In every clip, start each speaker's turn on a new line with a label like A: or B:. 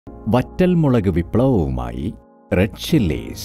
A: വറ്റൽമുളക് വിപ്ലവവുമായി red chillies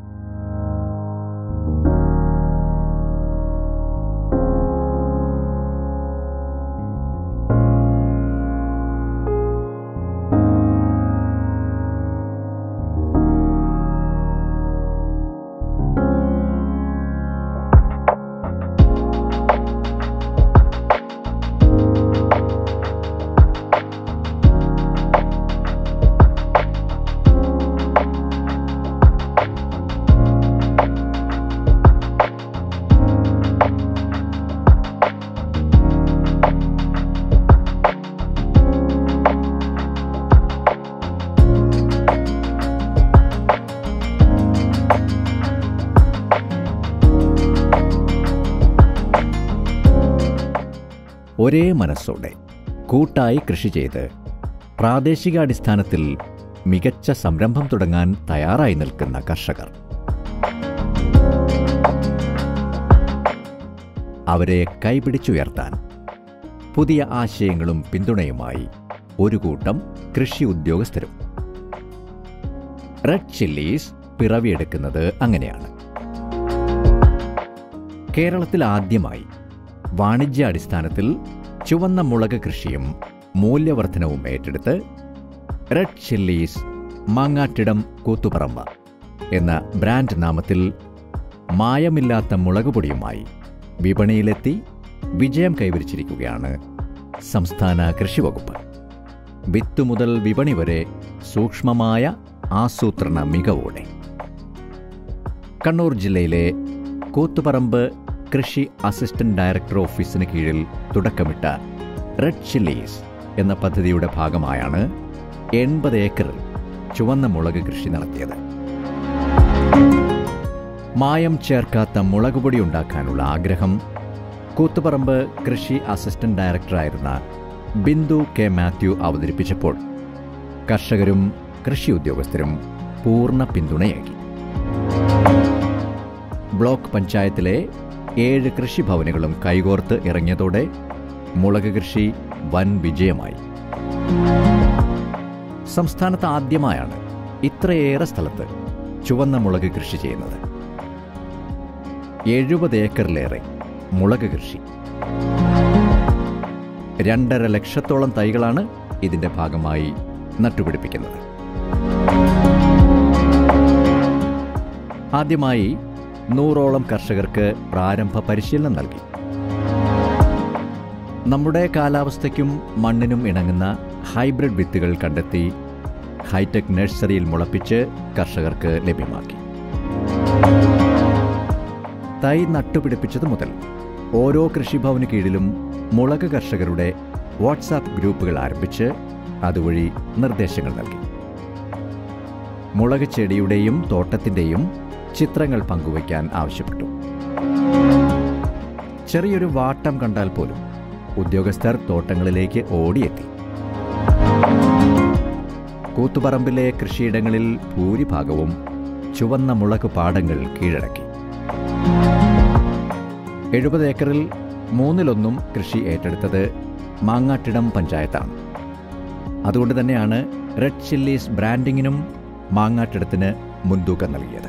A: ഒരേ മനസ്സോടെ കൂട്ടായി കൃഷി ചെയ്ത് പ്രാദേശികാടിസ്ഥാനത്തിൽ മികച്ച സംരംഭം തുടങ്ങാൻ തയ്യാറായി നിൽക്കുന്ന കർഷകർ അവരെ കൈപിടിച്ചുയർത്താൻ പുതിയ ആശയങ്ങളും പിന്തുണയുമായി ഒരു കൂട്ടം കൃഷി ഉദ്യോഗസ്ഥരും റെഡ് ചില്ലീസ് പിറവിയെടുക്കുന്നത് അങ്ങനെയാണ് കേരളത്തിൽ ആദ്യമായി വാണിജ്യാടിസ്ഥാനത്തിൽ ചുവന്ന മുളക് കൃഷിയും മൂല്യവർദ്ധനവും ഏറ്റെടുത്ത് റെഡ് ചില്ലീസ് മാങ്ങാട്ടിടം കൂത്തുപറമ്പ എന്ന ബ്രാൻഡ് നാമത്തിൽ മായമില്ലാത്ത മുളക് പൊടിയുമായി വിപണിയിലെത്തി വിജയം കൈവരിച്ചിരിക്കുകയാണ് സംസ്ഥാന കൃഷി വകുപ്പ് വിത്ത് മുതൽ വിപണി വരെ സൂക്ഷ്മമായ ആസൂത്രണ മികവോടെ കണ്ണൂർ ജില്ലയിലെ കൂത്തുപറമ്പ് കൃഷി അസിസ്റ്റന്റ് ഡയറക്ടർ ഓഫീസിന് കീഴിൽ തുടക്കമിട്ട റെഡ് ചില്ലീസ് എന്ന പദ്ധതിയുടെ ഭാഗമായാണ് എൺപത് ഏക്കറിൽ ചുവന്ന മുളക് കൃഷി നടത്തിയത് മായം ചേർക്കാത്ത മുളക് പൊടി ഉണ്ടാക്കാനുള്ള ആഗ്രഹം കൂത്തുപറമ്പ് കൃഷി അസിസ്റ്റന്റ് ഡയറക്ടറായിരുന്ന ബിന്ദു കെ മാത്യു അവതരിപ്പിച്ചപ്പോൾ കർഷകരും കൃഷി ഉദ്യോഗസ്ഥരും പൂർണ്ണ പിന്തുണയേകി ബ്ലോക്ക് പഞ്ചായത്തിലെ ഏഴ് കൃഷിഭവനുകളും കൈകോർത്ത് ഇറങ്ങിയതോടെ മുളക് കൃഷി വൻ വിജയമായി സംസ്ഥാനത്ത് ആദ്യമായാണ് ഇത്രയേറെ സ്ഥലത്ത് ചുവന്ന മുളക് കൃഷി ചെയ്യുന്നത് എഴുപത് ഏക്കറിലേറെ മുളക് കൃഷി രണ്ടര ലക്ഷത്തോളം തൈകളാണ് ഇതിന്റെ ഭാഗമായി നട്ടുപിടിപ്പിക്കുന്നത് ആദ്യമായി നൂറോളം കർഷകർക്ക് പ്രാരംഭ പരിശീലനം നൽകി നമ്മുടെ കാലാവസ്ഥയ്ക്കും മണ്ണിനും ഇണങ്ങുന്ന ഹൈബ്രിഡ് വിത്തുകൾ കണ്ടെത്തി ഹൈടെക് നഴ്സറിയിൽ മുളപ്പിച്ച് കർഷകർക്ക് ലഭ്യമാക്കി തൈ നട്ടുപിടിപ്പിച്ചതു മുതൽ ഓരോ കൃഷിഭവന് കീഴിലും മുളക് കർഷകരുടെ വാട്സാപ്പ് ഗ്രൂപ്പുകൾ ആരംഭിച്ച് അതുവഴി നിർദ്ദേശങ്ങൾ നൽകി മുളക് ചെടിയുടെയും തോട്ടത്തിൻ്റെയും ചിത്രങ്ങൾ പങ്കുവയ്ക്കാൻ ആവശ്യപ്പെട്ടു ചെറിയൊരു വാട്ടം കണ്ടാൽ പോലും ഉദ്യോഗസ്ഥർ തോട്ടങ്ങളിലേക്ക് ഓടിയെത്തി കൂത്തുപറമ്പിലെ കൃഷിയിടങ്ങളിൽ ഭൂരിഭാഗവും ചുവന്ന മുളക് പാടങ്ങൾ കീഴടക്കി എഴുപത് ഏക്കറിൽ മൂന്നിലൊന്നും കൃഷി ഏറ്റെടുത്തത് മാങ്ങാട്ടിടം പഞ്ചായത്താണ് അതുകൊണ്ട് തന്നെയാണ് റെഡ് ചില്ലീസ് ബ്രാൻഡിങ്ങിനും മാങ്ങാട്ടിടത്തിന് മുൻതൂക്കം നൽകിയത്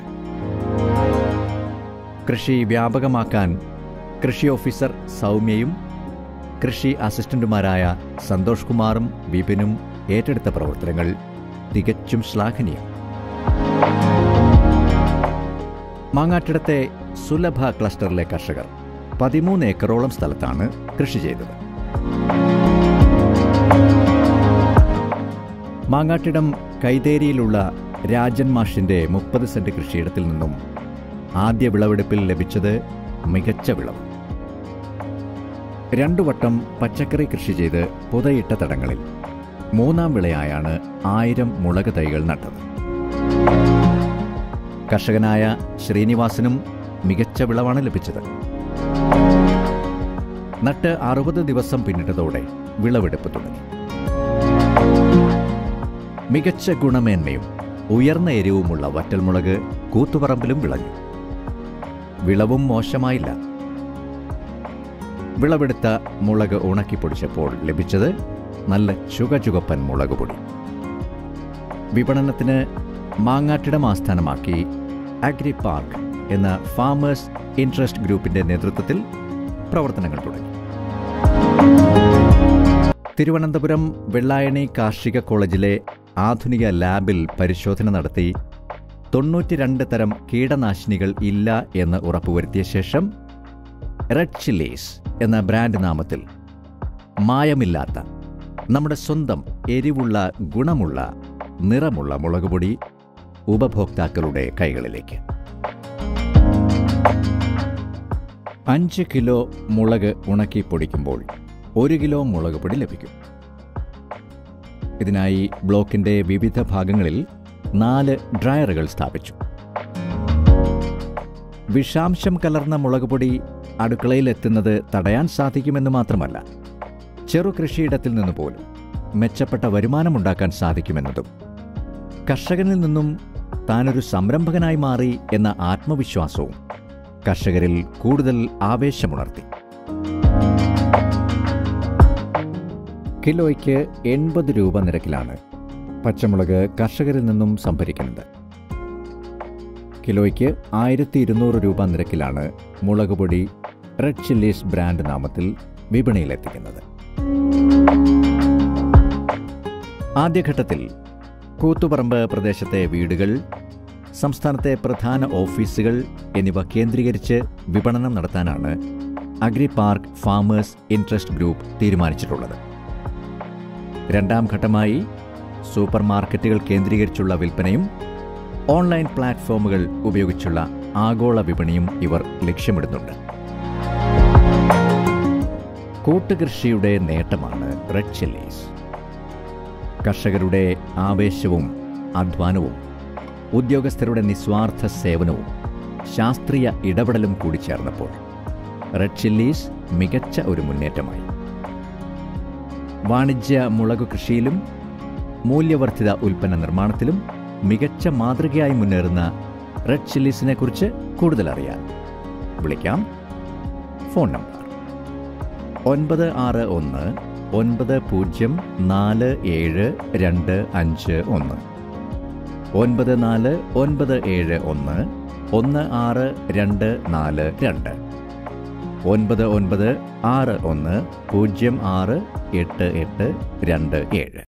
A: കൃഷി വ്യാപകമാക്കാൻ കൃഷി ഓഫീസർ സൗമ്യയും കൃഷി അസിസ്റ്റന്റുമാരായ സന്തോഷ് കുമാറും വിപിനും ഏറ്റെടുത്ത പ്രവർത്തനങ്ങൾ തികച്ചും ശ്ലാഘനീയം മാങ്ങാട്ടിടത്തെ സുലഭ ക്ലസ്റ്ററിലെ കർഷകർ പതിമൂന്ന് ഏക്കറോളം സ്ഥലത്താണ് കൃഷി ചെയ്തത് മാങ്ങാട്ടിടം കൈതേരിയിലുള്ള രാജൻ മാഷിന്റെ മുപ്പത് സെന്റ് കൃഷിയിടത്തിൽ നിന്നും ആദ്യ വിളവെടുപ്പിൽ ലഭിച്ചത് മികച്ച വിളവ് രണ്ടു വട്ടം പച്ചക്കറി കൃഷി ചെയ്ത് പുതയിട്ട തടങ്ങളിൽ മൂന്നാം വിളയായാണ് ആയിരം മുളക് തൈകൾ നട്ടത് കർഷകനായ ശ്രീനിവാസനും മികച്ച വിളവാണ് ലഭിച്ചത് നട്ട് അറുപത് ദിവസം പിന്നിട്ടതോടെ വിളവെടുപ്പ് തുടങ്ങി മികച്ച ഗുണമേന്മയും ഉയർന്ന എരിവുമുള്ള വറ്റൽമുളക് കൂത്തുപറമ്പിലും വിളഞ്ഞു വിളവും മോശമായില്ല വിളവെടുത്ത മുളക് ഉണക്കി പൊടിച്ചപ്പോൾ ലഭിച്ചത് നല്ല ചുകചുകപ്പൻ മുളക് പൊടി വിപണനത്തിന് മാങ്ങാട്ടിടം ആസ്ഥാനമാക്കി അഗ്രി പാർക്ക് എന്ന ഫാമേഴ്സ് ഇൻട്രസ്റ്റ് ഗ്രൂപ്പിന്റെ നേതൃത്വത്തിൽ പ്രവർത്തനങ്ങൾ തുടങ്ങി തിരുവനന്തപുരം വെള്ളായണി കാർഷിക കോളേജിലെ ആധുനിക ലാബിൽ പരിശോധന നടത്തി തൊണ്ണൂറ്റിരണ്ട് തരം കീടനാശിനികൾ ഇല്ല എന്ന് ഉറപ്പുവരുത്തിയ ശേഷം റെഡ് ചില്ലീസ് എന്ന ബ്രാൻഡ് നാമത്തിൽ മായമില്ലാത്ത നമ്മുടെ സ്വന്തം എരിവുള്ള ഗുണമുള്ള നിറമുള്ള മുളകുപൊടി ഉപഭോക്താക്കളുടെ കൈകളിലേക്ക് അഞ്ച് കിലോ മുളക് ഉണക്കി പൊടിക്കുമ്പോൾ ഒരു കിലോ മുളക് പൊടി ലഭിക്കും ഇതിനായി ബ്ലോക്കിന്റെ വിവിധ ഭാഗങ്ങളിൽ നാല് ഡ്രയറുകൾ സ്ഥാപിച്ചു വിഷാംശം കലർന്ന മുളക് പൊടി അടുക്കളയിലെത്തുന്നത് തടയാൻ സാധിക്കുമെന്ന് മാത്രമല്ല ചെറു കൃഷിയിടത്തിൽ നിന്ന് പോലും മെച്ചപ്പെട്ട വരുമാനമുണ്ടാക്കാൻ സാധിക്കുമെന്നതും കർഷകനിൽ നിന്നും താനൊരു സംരംഭകനായി മാറി എന്ന ആത്മവിശ്വാസവും കർഷകരിൽ കൂടുതൽ ആവേശമുണർത്തി കിലോയ്ക്ക് എൺപത് രൂപ നിരക്കിലാണ് പച്ചമുളക് കർഷകരിൽ നിന്നും സംഭരിക്കുന്നത് കിലോയ്ക്ക് ആയിരത്തി ഇരുന്നൂറ് രൂപ നിരക്കിലാണ് മുളക് പൊടി റെഡ് ചില്ലീസ് ബ്രാൻഡ് നാമത്തിൽ വിപണിയിലെത്തിക്കുന്നത് ആദ്യഘട്ടത്തിൽ കൂത്തുപറമ്പ് പ്രദേശത്തെ വീടുകൾ സംസ്ഥാനത്തെ പ്രധാന ഓഫീസുകൾ എന്നിവ കേന്ദ്രീകരിച്ച് വിപണനം നടത്താനാണ് agri park farmers interest group തീരുമാനിച്ചിട്ടുള്ളത് രണ്ടാം ഘട്ടമായി സൂപ്പർ മാർക്കറ്റുകൾ കേന്ദ്രീകരിച്ചുള്ള വിൽപ്പനയും ഓൺലൈൻ പ്ലാറ്റ്ഫോമുകൾ ഉപയോഗിച്ചുള്ള ആഗോള വിപണിയും ഇവർ ലക്ഷ്യമിടുന്നുണ്ട് കൂട്ടുകൃഷിയുടെ നേട്ടമാണ് റെഡ് ചില്ലീസ് കർഷകരുടെ ആവേശവും അധ്വാനവും ഉദ്യോഗസ്ഥരുടെ നിസ്വാർത്ഥ സേവനവും ശാസ്ത്രീയ ഇടപെടലും കൂടി ചേർന്നപ്പോൾ റെഡ് ചില്ലീസ് മികച്ച ഒരു മുന്നേറ്റമായി വാണിജ്യ മുളക് കൃഷിയിലും മൂല്യവർദ്ധിത ഉൽപ്പന്ന നിർമ്മാണത്തിലും മികച്ച മാതൃകയായി മുന്നേറുന്ന റെഡ് ചില്ലീസിനെ കുറിച്ച് കൂടുതൽ അറിയാൻ വിളിക്കാം ഫോൺ നമ്പർ ഒൻപത് ആറ് ഒന്ന് ഒൻപത് പൂജ്യം നാല് ഏഴ് രണ്ട് അഞ്ച് ഒന്ന് ഒൻപത് നാല് ഒൻപത് ഏഴ് ഒന്ന് ഒന്ന് ആറ് രണ്ട് നാല് രണ്ട് ഒൻപത് ഒൻപത് ആറ് ഒന്ന് പൂജ്യം ആറ് എട്ട് എട്ട് രണ്ട് ഏഴ്